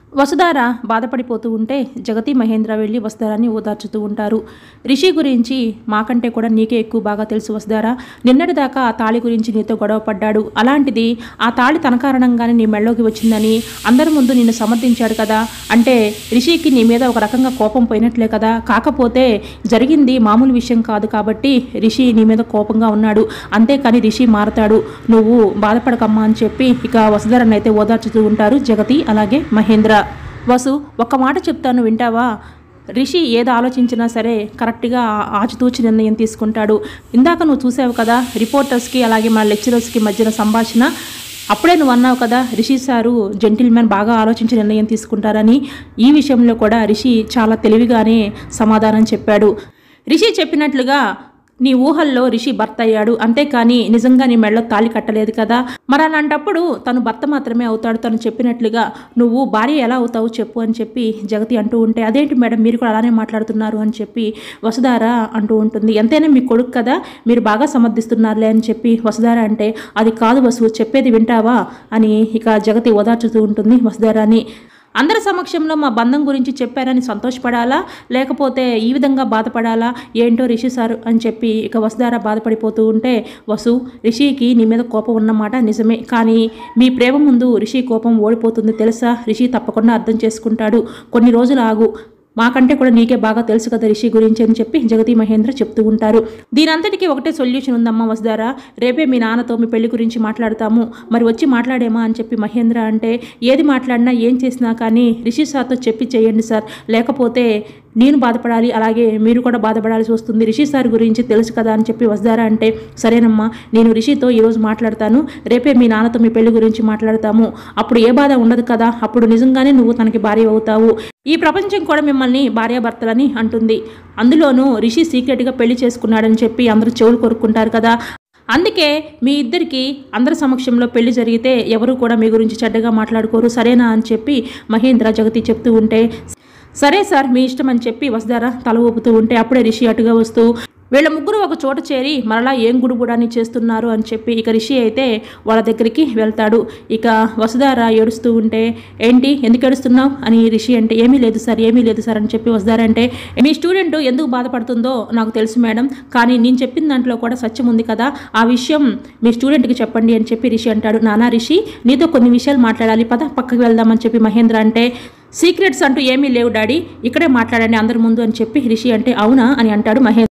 వసుధార బాధపడిపోతూ ఉంటే జగతి మహేంద్ర వెళ్ళి వసుధారాన్ని ఓదార్చుతూ ఉంటారు రిషి గురించి మాకంటే కూడా నీకే ఎక్కువ బాగా తెలుసు వసుధార నిన్నటిదాకా ఆ తాళి గురించి నీతో గొడవ పడ్డాడు అలాంటిది ఆ తాళి తన కారణంగానే నీ మెళ్ళలోకి వచ్చిందని అందరి ముందు నిన్ను సమర్థించాడు కదా అంటే రిషికి నీ మీద ఒక రకంగా కోపం పోయినట్లే కదా కాకపోతే జరిగింది మామూలు విషయం కాదు కాబట్టి రిషి నీ మీద కోపంగా ఉన్నాడు అంతేకాని రిషి మారతాడు నువ్వు బాధపడకమ్మా అని చెప్పి ఇక వసుధరని అయితే ఓదార్చుతూ ఉంటారు జగతి అలాగే మహేంద్ర వసు ఒక్క మాట చెప్తాను వింటావా రిషి ఏది ఆలోచించినా సరే కరెక్ట్గా ఆచితూచి నిర్ణయం తీసుకుంటాడు ఇందాక నువ్వు చూసావు కదా రిపోర్టర్స్కి అలాగే మన లెక్చరర్స్కి మధ్యన సంభాషణ అప్పుడే నువ్వు అన్నావు కదా రిషి సారు జెంటిల్మెన్ బాగా ఆలోచించి నిర్ణయం తీసుకుంటారని ఈ విషయంలో కూడా రిషి చాలా తెలివిగానే సమాధానం చెప్పాడు రిషి చెప్పినట్లుగా నీ ఊహల్లో రిషి భర్త అయ్యాడు అంతేకాని నిజంగా నీ మెడలో తాళి కట్టలేదు కదా మరి అలాంటప్పుడు తను భర్త మాత్రమే అవుతాడు తను చెప్పినట్లుగా నువ్వు భార్య ఎలా అవుతావు చెప్పు అని చెప్పి జగతి అంటూ ఉంటే అదేంటి మేడం మీరు కూడా అలానే మాట్లాడుతున్నారు అని చెప్పి వసుధార అంటూ ఉంటుంది ఎంతైనా మీ కొడుకు కదా మీరు బాగా సమర్థిస్తున్నారులే అని చెప్పి వసుధార అంటే అది కాదు వసు చెప్పేది వింటావా అని ఇక జగతి ఓదార్చుతూ ఉంటుంది వసుధారాని అందరి సమక్షంలో మా బంధం గురించి చెప్పారని సంతోషపడాలా లేకపోతే ఈ విధంగా బాధపడాలా ఏంటో రిషి సార్ అని చెప్పి ఇక వసుధార బాధపడిపోతూ ఉంటే వసు రిషికి నీ మీద కోపం ఉన్నమాట నిజమే కానీ మీ ప్రేమ ముందు రిషి కోపం ఓడిపోతుంది తెలుసా రిషి తప్పకుండా అర్థం చేసుకుంటాడు కొన్ని రోజులు ఆగు మాకంటే కూడా నీకే బాగా తెలుసు కదా రిషి గురించి అని చెప్పి జగతి మహేంద్ర చెప్తూ ఉంటారు దీనంతటికీ ఒకటే సొల్యూషన్ ఉందమ్మా వసుధారా రేపే మీ నాన్నతో మీ పెళ్లి గురించి మాట్లాడతాము మరి వచ్చి మాట్లాడేమా అని చెప్పి మహేంద్ర అంటే ఏది మాట్లాడినా ఏం చేసినా కానీ రిషి సార్తో చెప్పి చేయండి సార్ లేకపోతే నేను బాధపడాలి అలాగే మీరు కూడా బాధపడాల్సి వస్తుంది రిషి సార్ గురించి తెలుసు కదా అని చెప్పి వసుధారా అంటే సరేనమ్మా నేను రిషితో ఈరోజు మాట్లాడతాను రేపే మీ నాన్నతో మీ పెళ్లి గురించి మాట్లాడతాము అప్పుడు ఏ బాధ ఉండదు కదా అప్పుడు నిజంగానే నువ్వు తనకి భార్య అవుతావు ఈ ప్రపంచం కూడా మిమ్మల్ని భార్యాభర్తలని అంటుంది అందులోనూ రిషి సీక్రెట్గా పెళ్లి చేసుకున్నాడని చెప్పి అందరూ చెవులు కొరుక్కుంటారు కదా అందుకే మీ ఇద్దరికి అందరి సమక్షంలో పెళ్లి జరిగితే ఎవరు కూడా మీ గురించి చెడ్డగా మాట్లాడుకోరు సరేనా అని చెప్పి మహేంద్ర జగతి చెప్తూ ఉంటే సరే సార్ మీ ఇష్టం అని చెప్పి వసుధార తల ఊపుతూ ఉంటే అప్పుడే రిషి అటుగా వస్తూ వీళ్ళ ముగ్గురు ఒక చోట చేరి మరలా ఏం గుడుగుడాన్ని చేస్తున్నారు అని చెప్పి ఇక రిషి అయితే వాళ్ళ దగ్గరికి వెళ్తాడు ఇక వసుధార ఏడుస్తూ ఉంటే ఏంటి ఎందుకు ఏడుస్తున్నావు అని రిషి అంటే ఏమీ లేదు సార్ ఏమీ లేదు సార్ అని చెప్పి వసుధార అంటే మీ స్టూడెంట్ ఎందుకు బాధపడుతుందో నాకు తెలుసు మేడం కానీ నేను చెప్పిన దాంట్లో కూడా సత్యం ఉంది కదా ఆ విషయం మీ స్టూడెంట్కి చెప్పండి అని చెప్పి రిషి అంటాడు నానా రిషి నీతో కొన్ని విషయాలు మాట్లాడాలి పద పక్కకి వెళ్దామని చెప్పి మహేంద్ర అంటే సీక్రెట్స్ అంటూ ఏమీ లేవు డాడీ ఇక్కడే మాట్లాడండి అందరి ముందు అని చెప్పి రిషి అంటే అవునా అని అంటాడు మహేంద్ర